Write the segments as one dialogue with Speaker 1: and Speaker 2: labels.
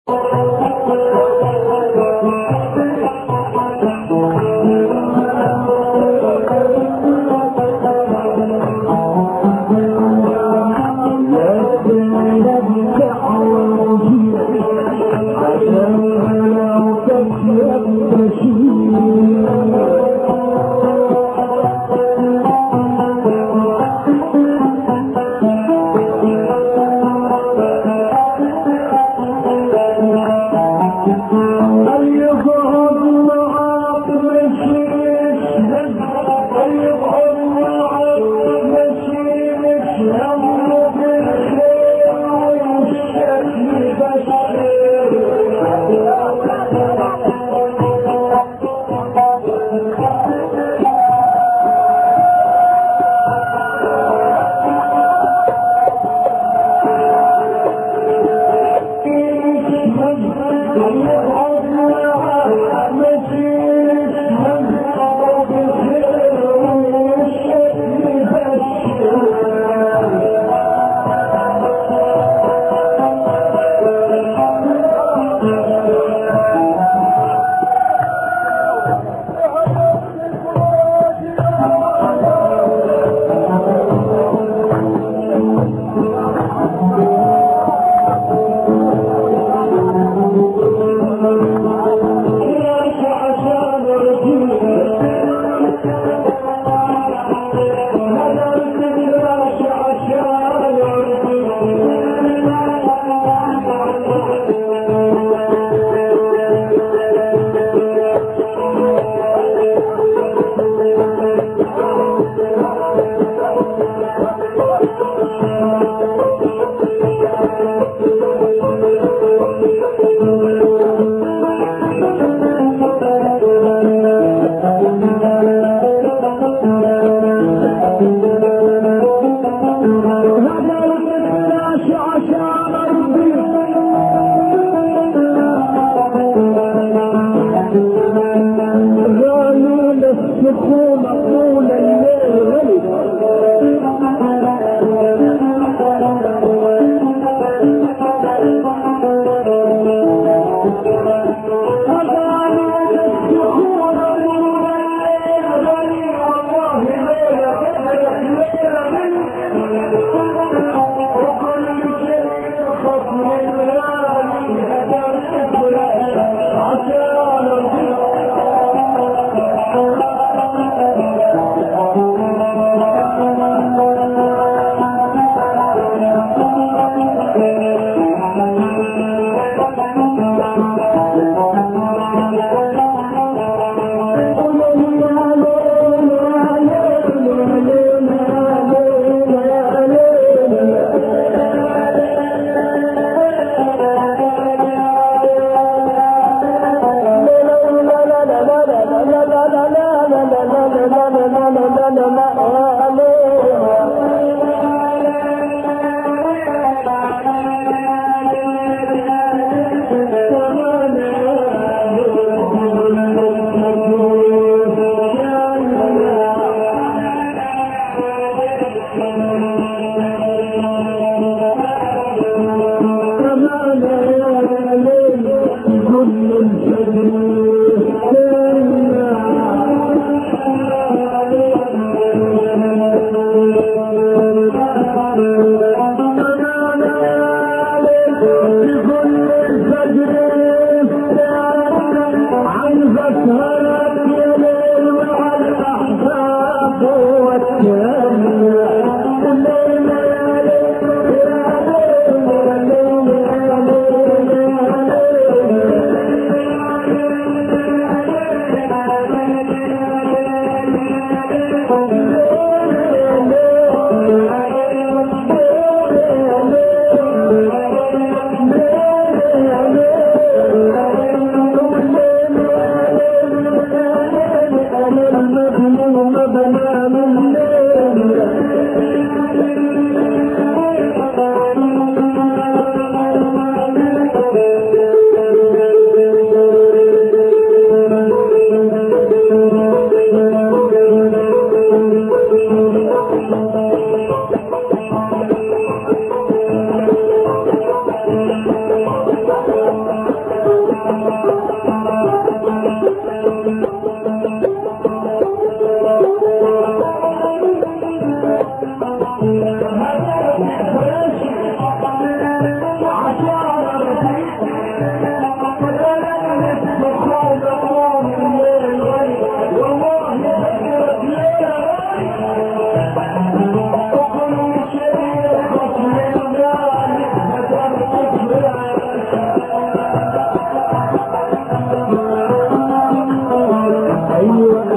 Speaker 1: Thank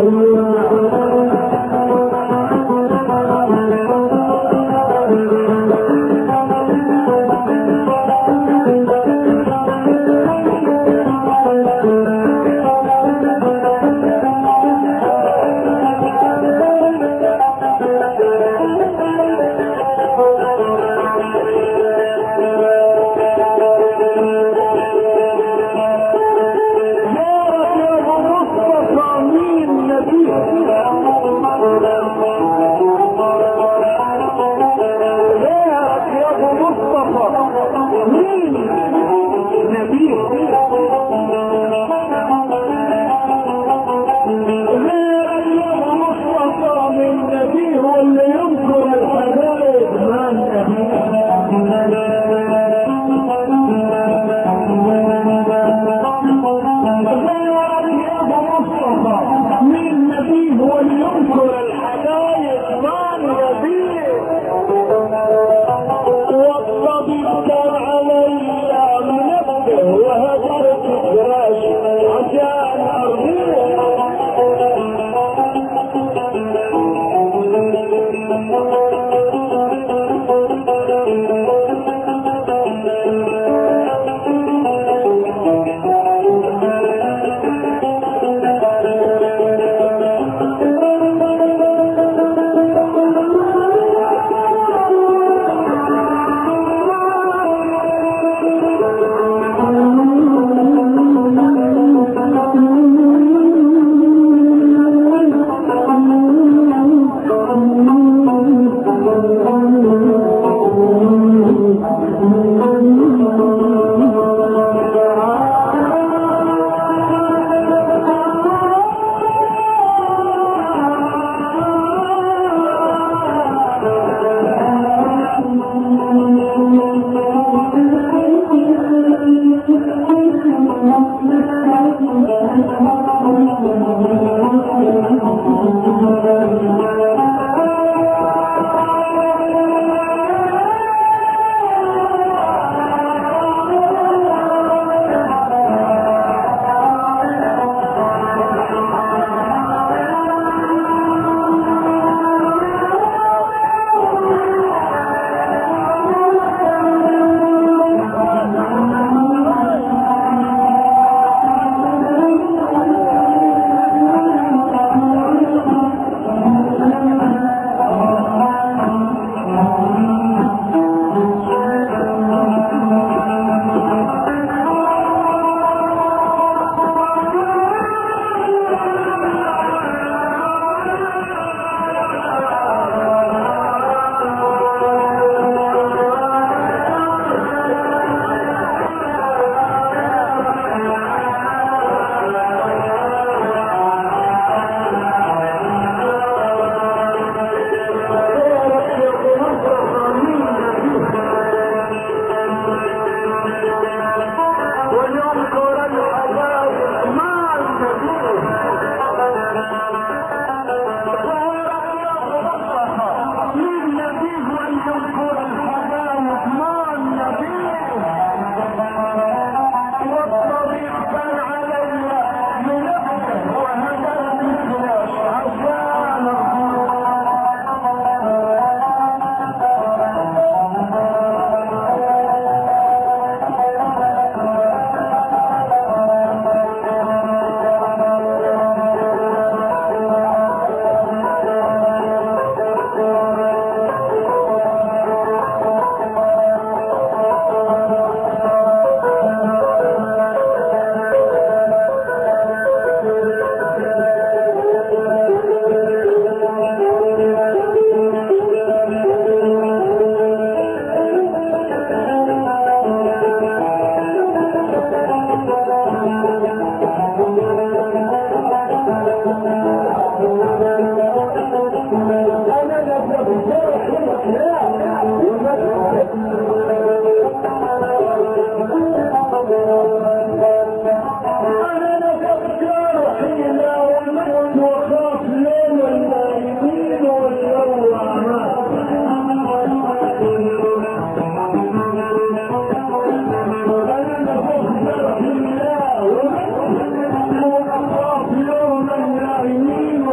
Speaker 1: يوم النائمين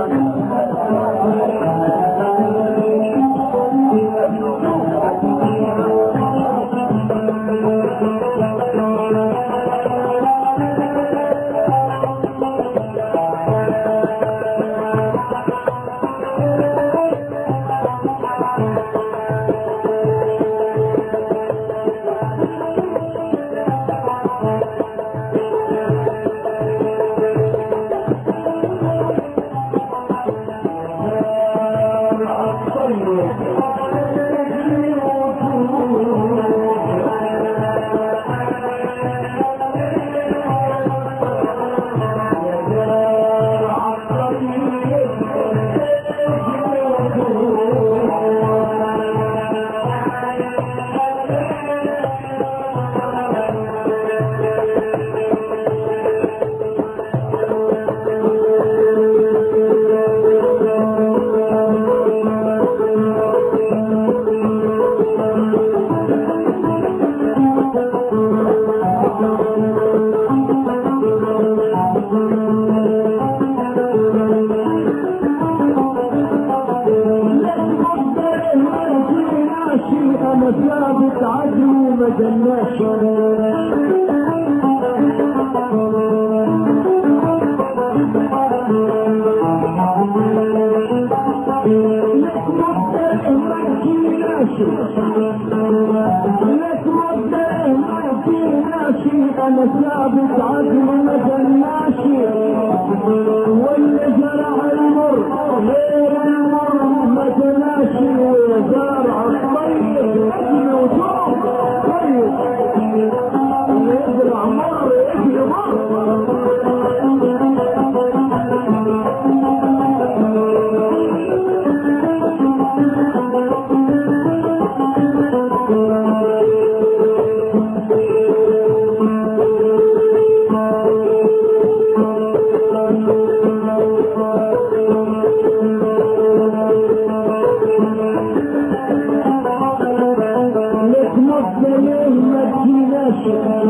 Speaker 1: انا ثابت عدل وما جناش انا ثابت عدل وما جناش واللي زرع المر غير المر ما جناش وزارع الطيب اجل وجوه طيب اللي يزرع مر يجي مر لك مصدر ما تجيناش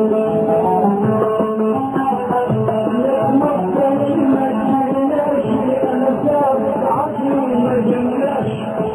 Speaker 1: لك مصدر ما تجيناش انا ثابت عقلي ما جناش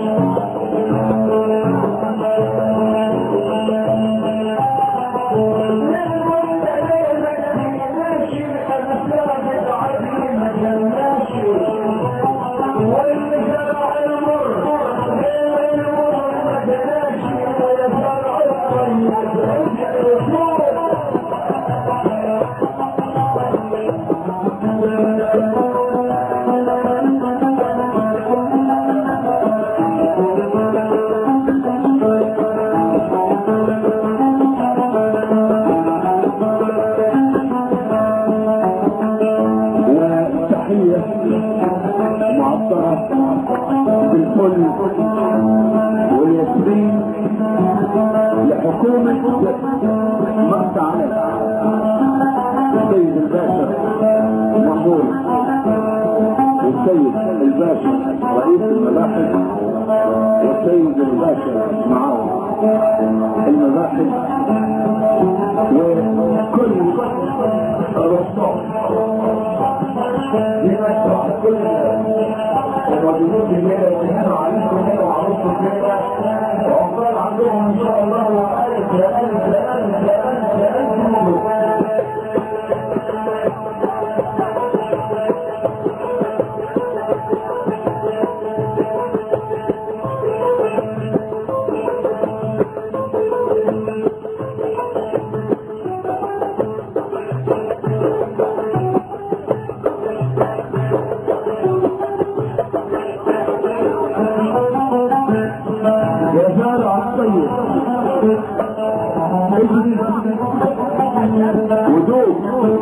Speaker 1: وتحية معطرة بالكل والياسمين لحكومة مرسى علم السيد الباشا محمود والسيد الباشا رئيس المباحث والسيد الباشا معاون المباحث وكل الرسول لما كل الرجلون الليلة وهنا وعليكم هنا وعروسكم هنا وعقبال عندهم ان شاء الله ألف يا ألف يا ألف يا ألف يا ألف مبروك يا زارع الطيب اجري ودوب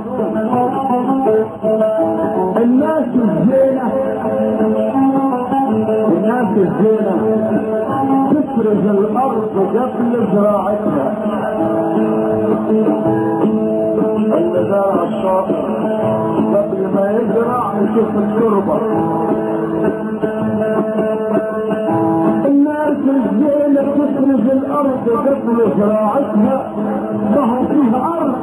Speaker 1: الناس الزينة الناس الزينة تفرز الأرض قبل زراعتها اللي زرع الشاطر قبل ما يزرع يشوف التربة الناس الزينة تفرز الأرض قبل زراعتها ما هو فيه أرض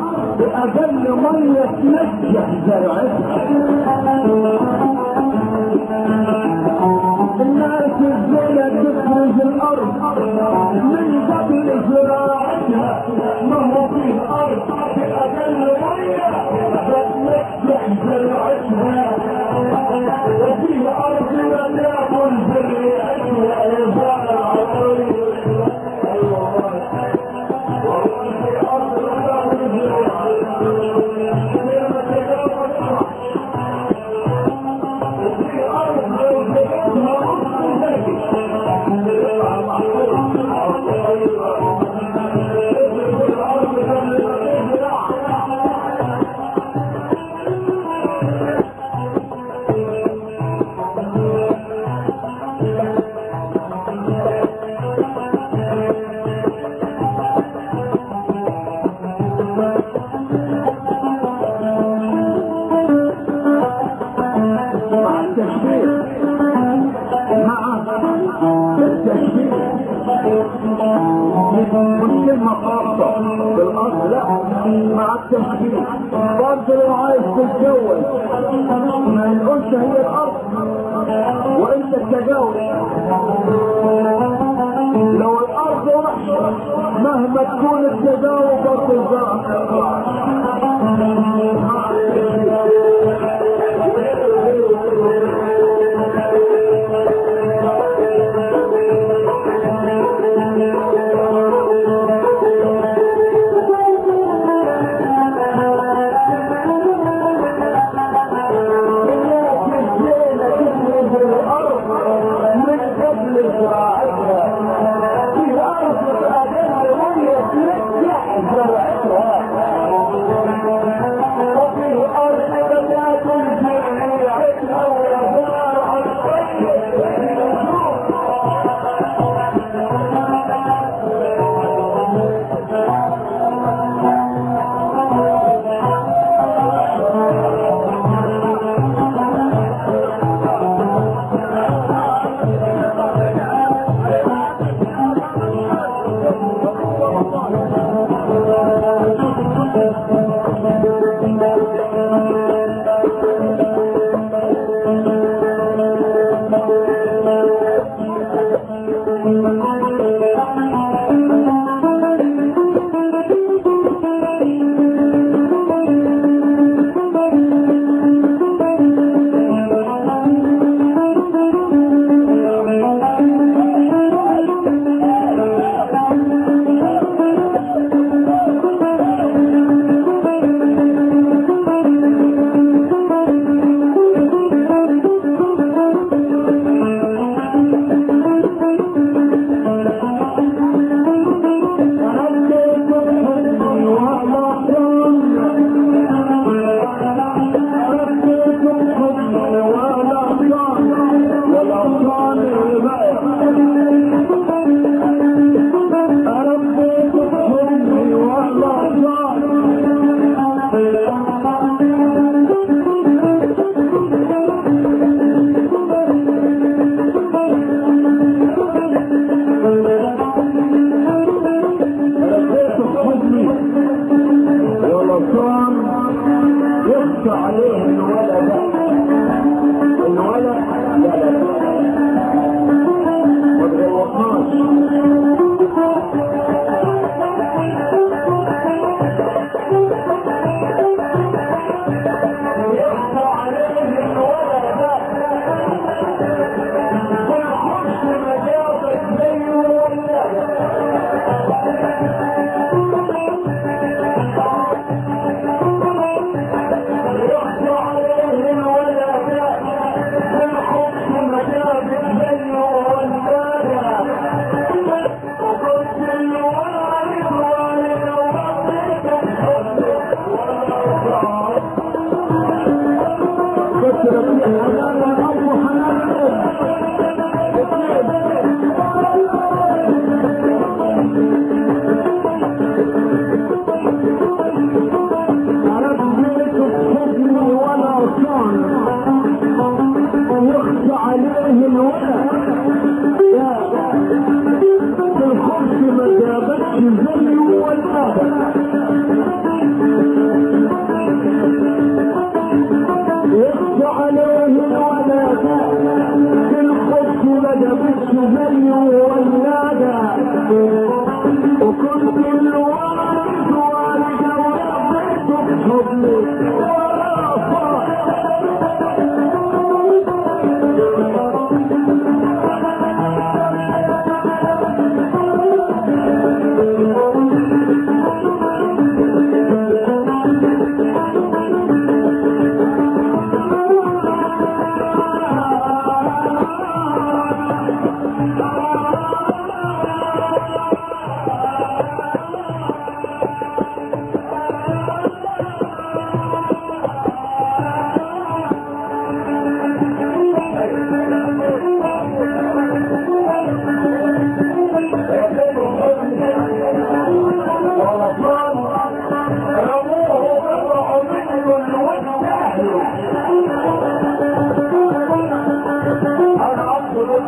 Speaker 1: بأقل مية تنجح زرعتها التشبيه مع التشبيه مش كلمة خاصة بالأصل لا مع التشبيه برضه لو عايز تتجوز ما نقولش هي الأرض وأنت التجاوز لو الأرض وحشة مهما تكون التجاوز برضه الزرع مع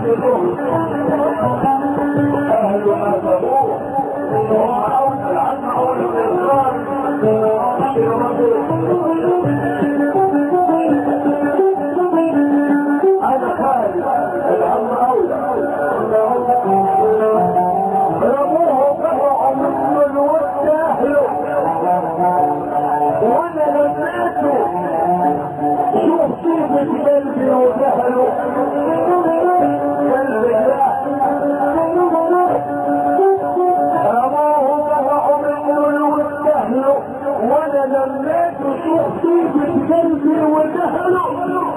Speaker 1: الاخت اهل ما تقول هم اول العم اول الاصرار انا خالد العم اولى رموه قطعوا منه الود اهله وانا لميته شوف طيبة قلبي وسهله قلبي رموه قطعوا منه الود اهله وانا لميته شوف طيبة قلبي وسهله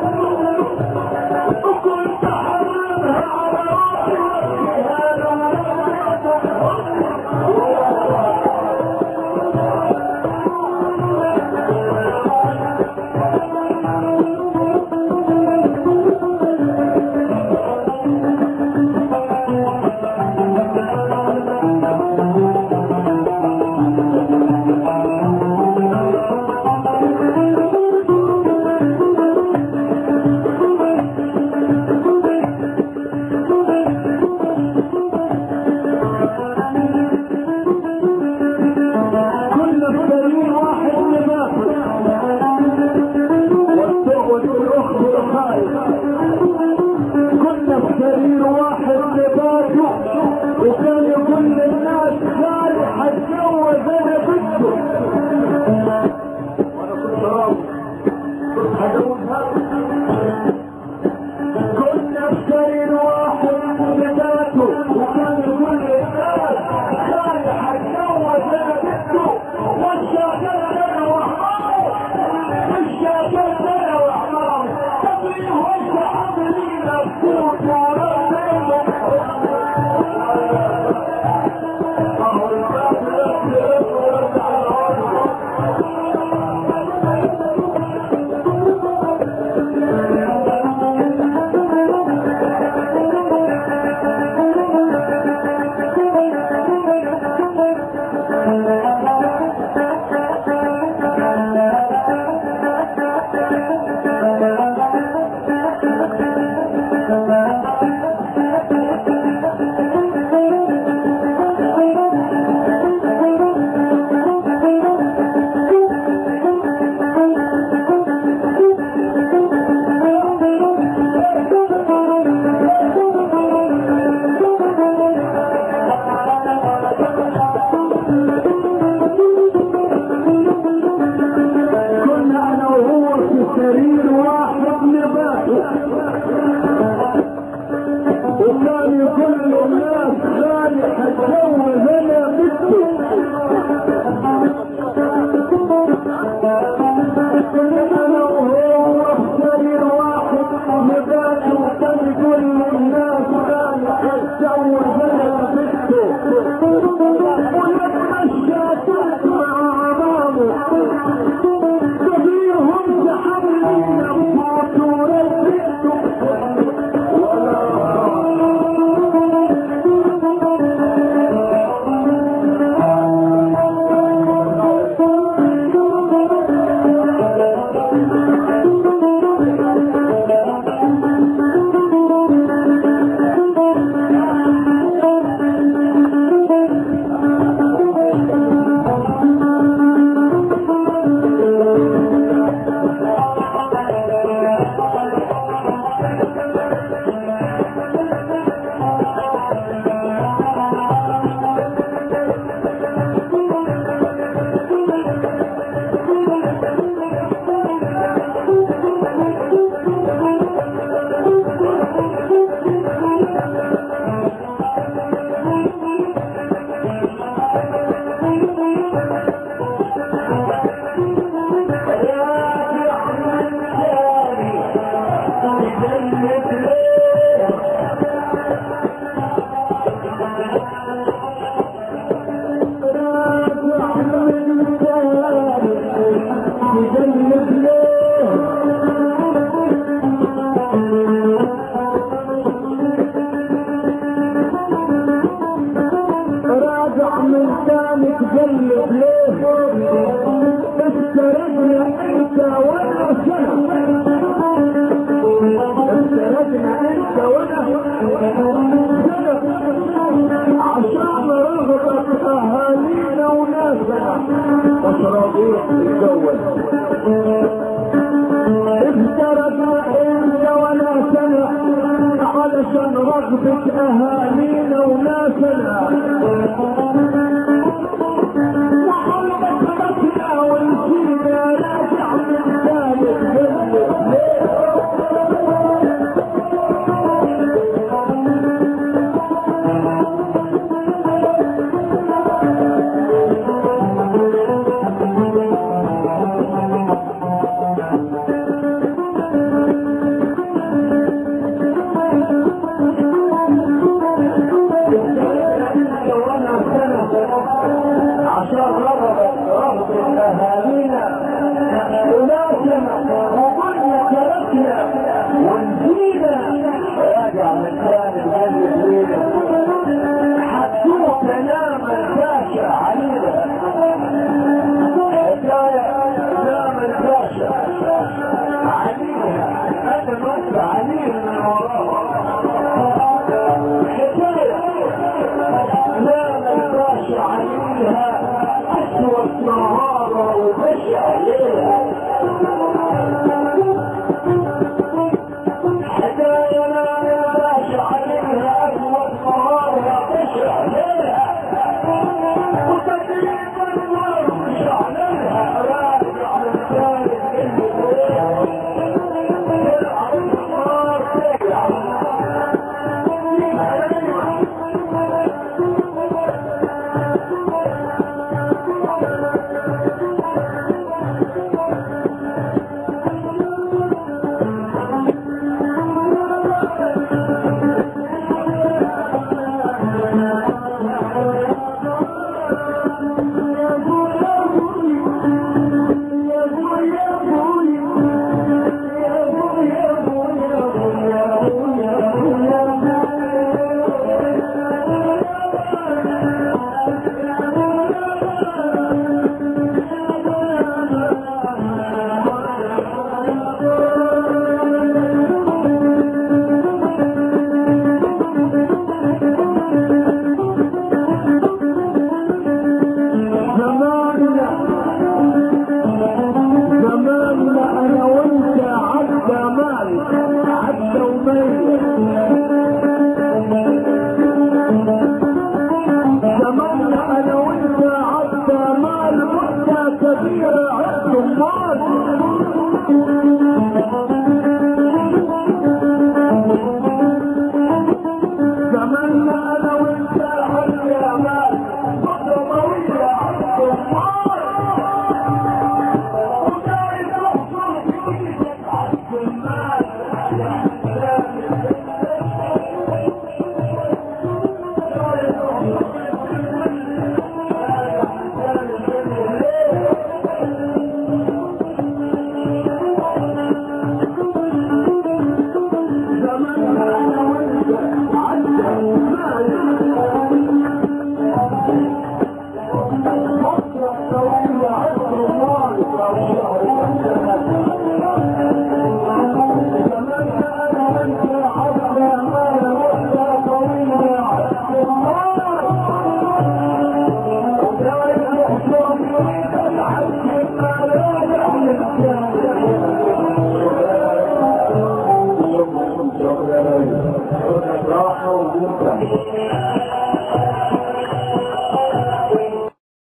Speaker 1: وكنت حرمها على روحي كنا في سبيل واحد لباس والتوبة الأخت الخائف كنا في سبيل واحد لباس وكان يقول للناس خالي حتجوز انا بنته وانا كنت راضي كنت هجوزها كنا في سبيل واحد لباسه وكان يقول للناس خالي حتجوز انا بنته والشاكرة انا وحماره الشاكرة انا وحماره تبري وانت حبلي نفوت وربنا اهو الباب يقفل ويرجع لوضعه كنا انا وهو في سرير واحد نباته وكان يقول للناس خالي هتجوز انا بنتي انا وهو في سرير واحد نباته وكان يقول للناس خالي هتجوز انا بنتي ولما تحت مع عمامه كبيرهم تحملين وفوت ورزقتم راجع من ثاني تقلب ليه استردنا انت وانا سنة استردنا انت وانا تركنا انت ولا سنة علشان رغبة اهالينا وناسنا وحلقة تركنا ونسينا راجع من ثالث عشان رغبت رغبة أهالينا وناسنا وقلنا تركنا ونسينا راجع من ثاني الليل حتى تنام الباشا علينا حكاية تنام الباشا عليها أنا بس عليها من وراها حكاية نام الباشا عليها أسود نهارها ومشي عليها حكاية نام الباشا عليها أسود نهارها مشي عليها وتدريب النار مش عليها راجع من ثالث الليل تلعب النار تلعب زماننا زماننا انا وانت عدى مال عدى وميت زماننا انا وانت عدى مال مدة كبيرة عدى مال زماننا انا وانت عدى مال مدة طويلة عدى مال راحة وبكرة